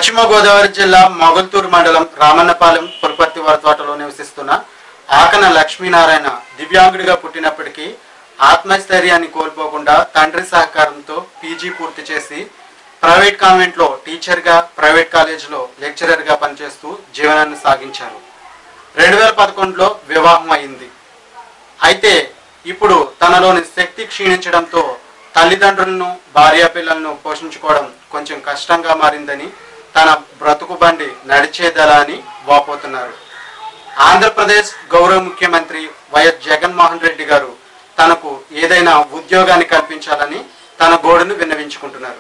పశ్చిమ గోదావరి జిల్లా మొగల్తూరు మండలం రామన్నపాలెం పులపర్తి తోటలో నివసిస్తున్న ఆకన లక్ష్మీనారాయణ దివ్యాంగుడిగా పుట్టినప్పటికీ ఆత్మస్థైర్యాన్ని కోల్పోకుండా తండ్రి సహకారంతో పీజీ పూర్తి చేసి ప్రైవేట్ కాన్వెంట్ లో టీచర్ గా ప్రైవేట్ కాలేజీలో లెక్చరర్ గా పనిచేస్తూ జీవనాన్ని సాగించారు రెండు వేల పదకొండులో వివాహం అయింది అయితే ఇప్పుడు తనలోని శక్తి క్షీణించడంతో తల్లిదండ్రులను భార్యా పిల్లలను పోషించుకోవడం కొంచెం కష్టంగా మారిందని తన బ్రతుకు బండి నడిచేదలా అని వాపోతున్నారు ఆంధ్రప్రదేశ్ గౌరవ ముఖ్యమంత్రి వైఎస్ జగన్మోహన్ రెడ్డి గారు తనకు ఏదైనా ఉద్యోగాన్ని కల్పించాలని తన గోడును విన్నవించుకుంటున్నారు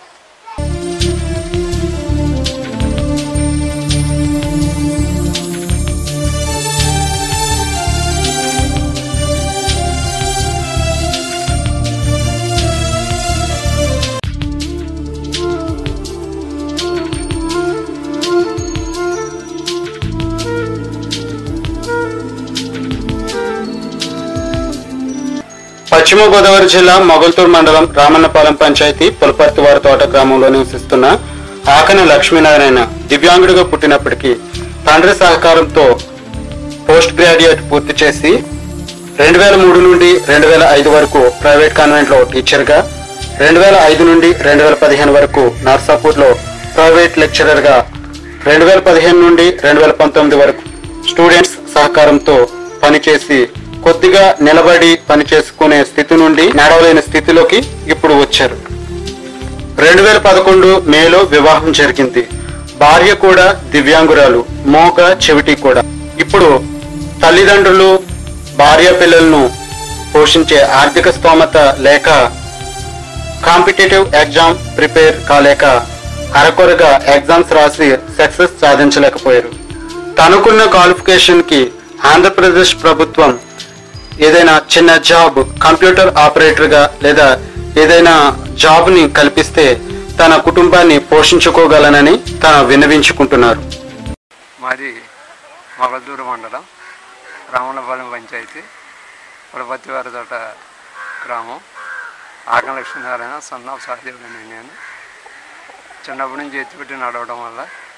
పశ్చిమ గోదావరి జిల్లా మొగల్తూరు మండలం రామన్నపాలెం పంచాయతీ పులపర్తి వారి తోట గ్రామంలో నివసిస్తున్న ఆకని లక్ష్మీనారాయణ దివ్యాంగుడిగా పుట్టినప్పటికీ తండ్రి సహకారంతో పోస్ట్ గ్రాడ్యుయేట్ పూర్తి చేసి రెండు వేల మూడు నుండి రెండు వేల ఐదు వరకు ప్రైవేట్ కాన్వెంట్ లో టీచర్ గా రెండు వేల ఐదు నుండి రెండు వేల పదిహేను వరకు నర్సాపూర్ లో ప్రైవేట్ లెక్చరర్ గా రెండు వేల పదిహేను నుండి రెండు వేల పంతొమ్మిది వరకు స్టూడెంట్స్ సహకారంతో పనిచేసి కొద్దిగా నిలబడి పని చేసుకునే స్థితి నుండి నడవలేని స్థితిలోకి ఇప్పుడు వచ్చారు రెండు వేల పదకొండు మేలో వివాహం జరిగింది భార్య కూడా దివ్యాంగురాలు మోగ చెవిటి కూడా ఇప్పుడు తల్లిదండ్రులు భార్య పిల్లలను పోషించే ఆర్థిక స్తోమత లేక కాంపిటేటివ్ ఎగ్జామ్ ప్రిపేర్ కాలేక అరకొరగా ఎగ్జామ్స్ రాసి సక్సెస్ సాధించలేకపోయారు తనకున్న క్వాలిఫికేషన్ కి ఆంధ్రప్రదేశ్ ప్రభుత్వం ఏదైనా చిన్న జాబ్ కంప్యూటర్ ఆపరేటర్ గా లేదా ఏదైనా జాబ్ ని కల్పిస్తే తన కుటుంబాన్ని పోషించుకోగలనని తన విన్నవించుకుంటున్నారు మాది మొగల్దూరు మండలం రామణపాలెం పంచాయతీ పులపతివారి తోట గ్రామం ఆకం లక్ష్మీనారాయణ సన్న సహదేవుడిని నేను చిన్నప్పటి నుంచి ఎత్తిపెట్టి నడవడం వల్ల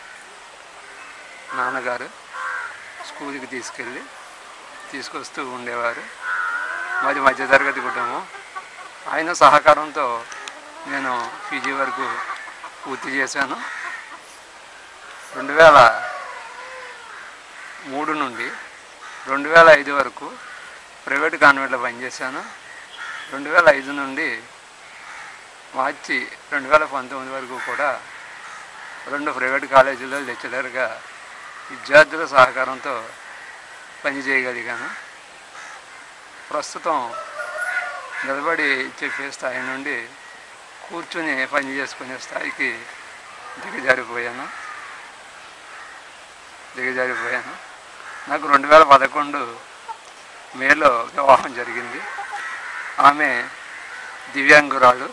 నాన్నగారు స్కూల్కి తీసుకెళ్ళి తీసుకొస్తూ ఉండేవారు మాది మధ్యతరగతి కుటుంబం ఆయన సహకారంతో నేను పీజీ వరకు పూర్తి చేశాను రెండు వేల మూడు నుండి రెండు వేల ఐదు వరకు ప్రైవేట్ కాన్వెంట్లో పనిచేశాను రెండు వేల ఐదు నుండి మార్చి రెండు వేల పంతొమ్మిది వరకు కూడా రెండు ప్రైవేట్ కాలేజీల్లో లెక్చరర్గా విద్యార్థుల సహకారంతో పనిచేయగలిగాను ప్రస్తుతం నిలబడి చెప్పే స్థాయి నుండి కూర్చుని పని చేసుకునే స్థాయికి దిగజారిపోయాను దిగజారిపోయాను నాకు రెండు వేల పదకొండు మేలో వివాహం జరిగింది ఆమె దివ్యాంగురాలు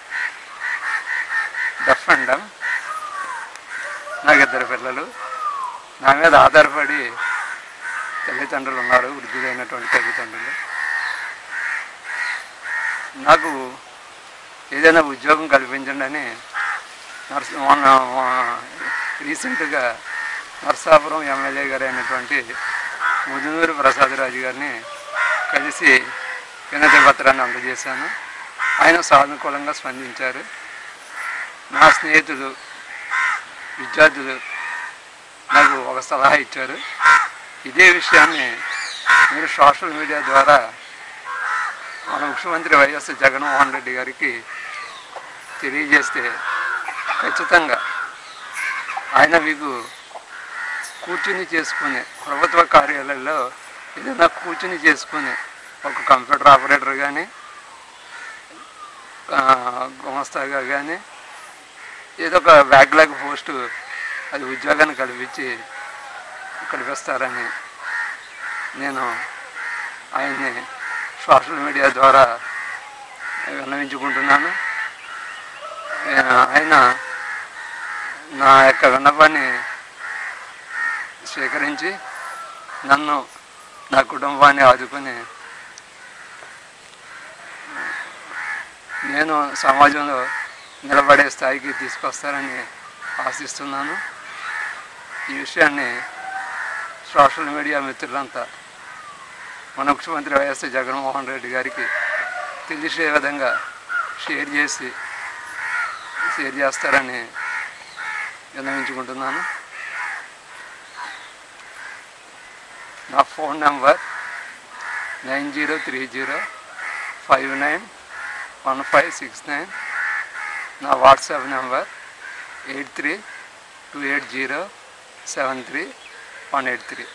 డఫ్ అండ్ డమ్ నాకు ఇద్దరు పిల్లలు నా మీద ఆధారపడి తల్లిదండ్రులు ఉన్నారు వృద్ధులైనటువంటి తల్లిదండ్రులు నాకు ఏదైనా ఉద్యోగం కల్పించండి అని నర్స్ మొన్న రీసెంట్గా నర్సాపురం ఎమ్మెల్యే గారు అయినటువంటి ముదునూరు ప్రసాదరాజు గారిని కలిసి వినతి పత్రాన్ని అందజేశాను ఆయన సానుకూలంగా స్పందించారు నా స్నేహితులు విద్యార్థులు నాకు ఒక సలహా ఇచ్చారు ఇదే విషయాన్ని మీరు సోషల్ మీడియా ద్వారా మన ముఖ్యమంత్రి వైఎస్ జగన్మోహన్ రెడ్డి గారికి తెలియజేస్తే ఖచ్చితంగా ఆయన మీకు కూర్చుని చేసుకునే ప్రభుత్వ కార్యాలయాల్లో ఏదైనా కూర్చుని చేసుకునే ఒక కంప్యూటర్ ఆపరేటర్ కానీ గుమస్తాగా కానీ ఏదో ఒక బ్యాక్లాగ్ పోస్టు అది ఉద్యోగాన్ని కల్పించి కల్పిస్తారని నేను ఆయన్ని సోషల్ మీడియా ద్వారా విన్నవించుకుంటున్నాను ఆయన నా యొక్క విన్నపాన్ని స్వీకరించి నన్ను నా కుటుంబాన్ని ఆదుకొని నేను సమాజంలో నిలబడే స్థాయికి తీసుకొస్తారని ఆశిస్తున్నాను ఈ విషయాన్ని సోషల్ మీడియా మిత్రులంతా మన ముఖ్యమంత్రి వైఎస్ జగన్మోహన్ రెడ్డి గారికి తెలిసే విధంగా షేర్ చేసి షేర్ చేస్తారని విన్నవించుకుంటున్నాను నా phone number nine zero three zero five nine one five six nine నా WhatsApp number eight three two eight zero seven three one eight three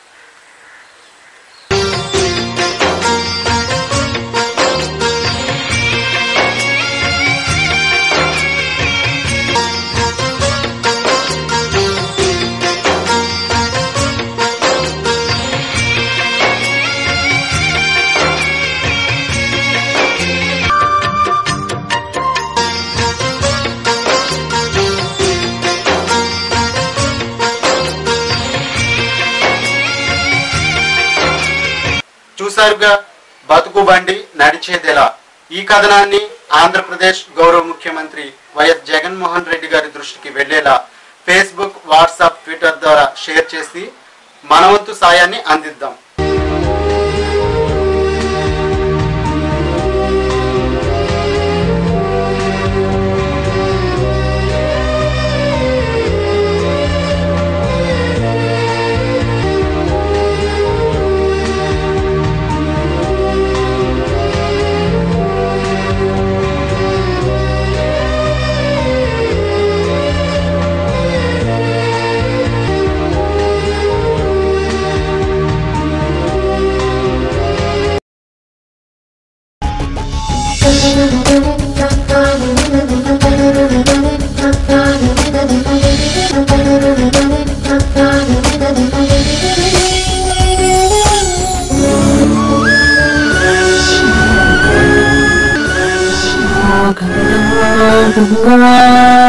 చూసారుగా బతుకు బండి నడిచేదెలా ఈ కథనాన్ని ఆంధ్రప్రదేశ్ గౌరవ ముఖ్యమంత్రి వైఎస్ జగన్మోహన్ రెడ్డి గారి దృష్టికి వెళ్లేలా ఫేస్బుక్ వాట్సాప్ ట్విట్టర్ ద్వారా షేర్ చేసి మనవంతు సాయాన్ని అందిద్దాం గంగా